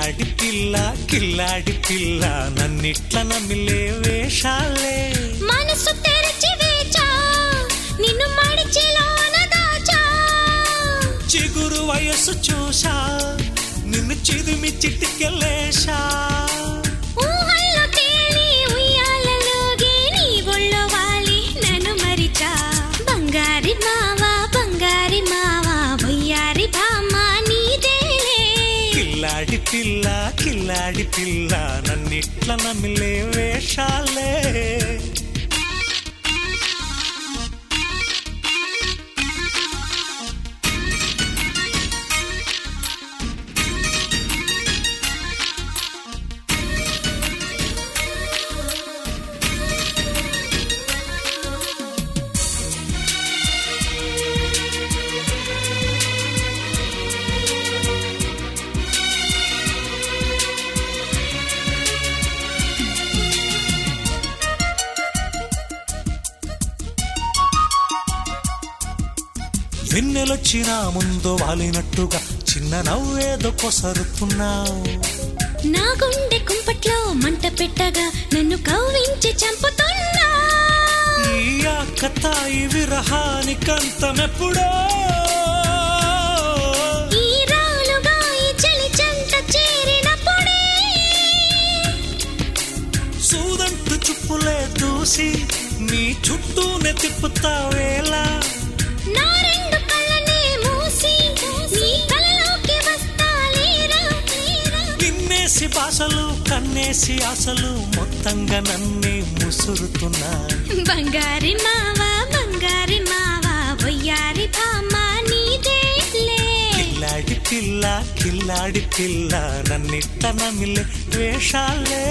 కిల్లాడి పిల్ల కిల్లాడి పిల్ల నన్నిట్ల నమ్మిలే వేషాలే మనసు తెరచి వేచా నిన్ను మడిచిలోన దాచా చిగురు వయస్సు చూసా నిన్ను చిదిమి చిటికెలేశా ఊహల్లో తేలి ఉయ్యాలలోగే నీ ఒళ్ళో వాలి నన్ను మరిచా బంగారి మావా బంగారి మావా బొయ్యారి బామ్మ నీదేలే కిల్లాడి పిల్ల కిల్లాడి పిల్ల నన్నిట్ల నమ్మిలే వేషాలే వెన్నెలొచ్చినా ముందు వాలినట్టుగా చిన్న నవ్వేదో కొసరుతున్నావు నా గుండె కుంపట్లో మంట పెట్టగా నన్ను కవ్వించి చంపుతున్నా ఈ ఆకతాయి విరహానికంతమెప్పుడో ఈ రాలుగా ఈ చలి చెంత చేరినప్పుడే సూదంటు చుప్పులే దూసి నీ చుట్టూనే తిప్పుతావేలా నా రెండు కళ్ళనే మూసి నీ కలలోకి వస్తాలేరా నిన్నేసి బాసలు కన్నేసి ఆశలు మొత్తంగా నన్నే ముసురుతున్నా బంగారి మావా బంగారి మావా బొయ్యారి భామ నీదేలే కిల్లాడి పిల్ల కిల్లాడి పిల్ల నన్నిట్ట నమిలే వేషాలే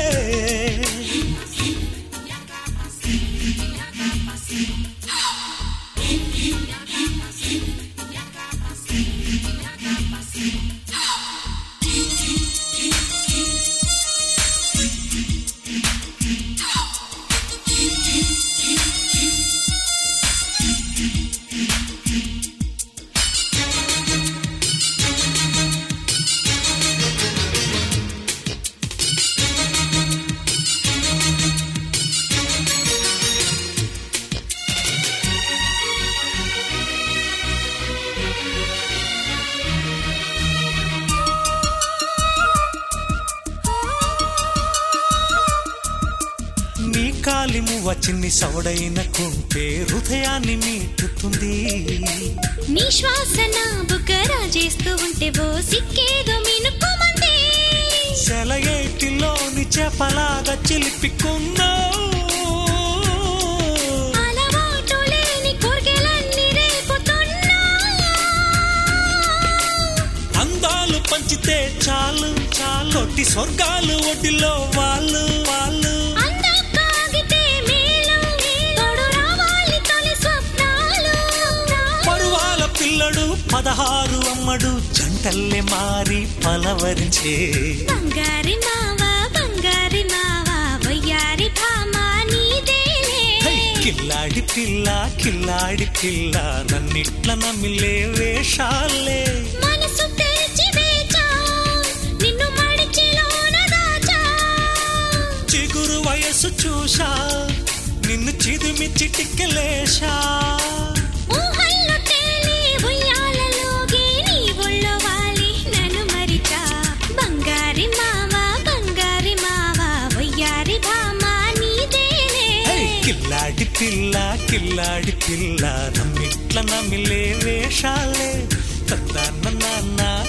నీ కాలిము వచ్చిన్ని సవడైన కుంటే హృదయాన్ని మీటుతుంది నీ శ్వాస నా బుగ్గరా చేస్తూ ఉంటే ఓ సిక్కేదో మినుకుమంది సెలయేటిలోని చేపలాగా చిలిపికున్నావు అలవాటు లేని కోర్కెలన్నీ రేపుతున్నా అందాలు పంచితే చాలు చాలు కొట్టి స్వర్గాలు ఒడిలో వాళ్ళు వాళ్ళు అందం కాగితే మేలు తోడు రావాలి తొలి స్వప్నాలు పరువాల పిల్లడు పదహారు అమ్మడు జంటల్లే మారి పలవరించే బంగారి మావా బంగారి మావా వయ్యారి భామ నీదేలే హై, కిల్లాడి పిల్ల కిల్లాడి పిల్ల నన్నిట్ల నమిలే వేషాలే మనసు తెరిచి వేచా నిన్ను మడిచిలోన దాచా చిగురు వయసు చూశా నిన్ను చిదిమి చిటికెలేశా ఊహల్లో తేలి ఉయ్యాలలోగే నీ ఒళ్ళో వాలి నన్ను మరిచా బంగారి మావా బంగారి మావా వయ్యారి భామ నీదేలే హై, కిల్లాడి పిల్ల కిల్లాడి పిల్ల నమ్మిట్ల నమిలే వేషాలే తద్దాన్న నాన్న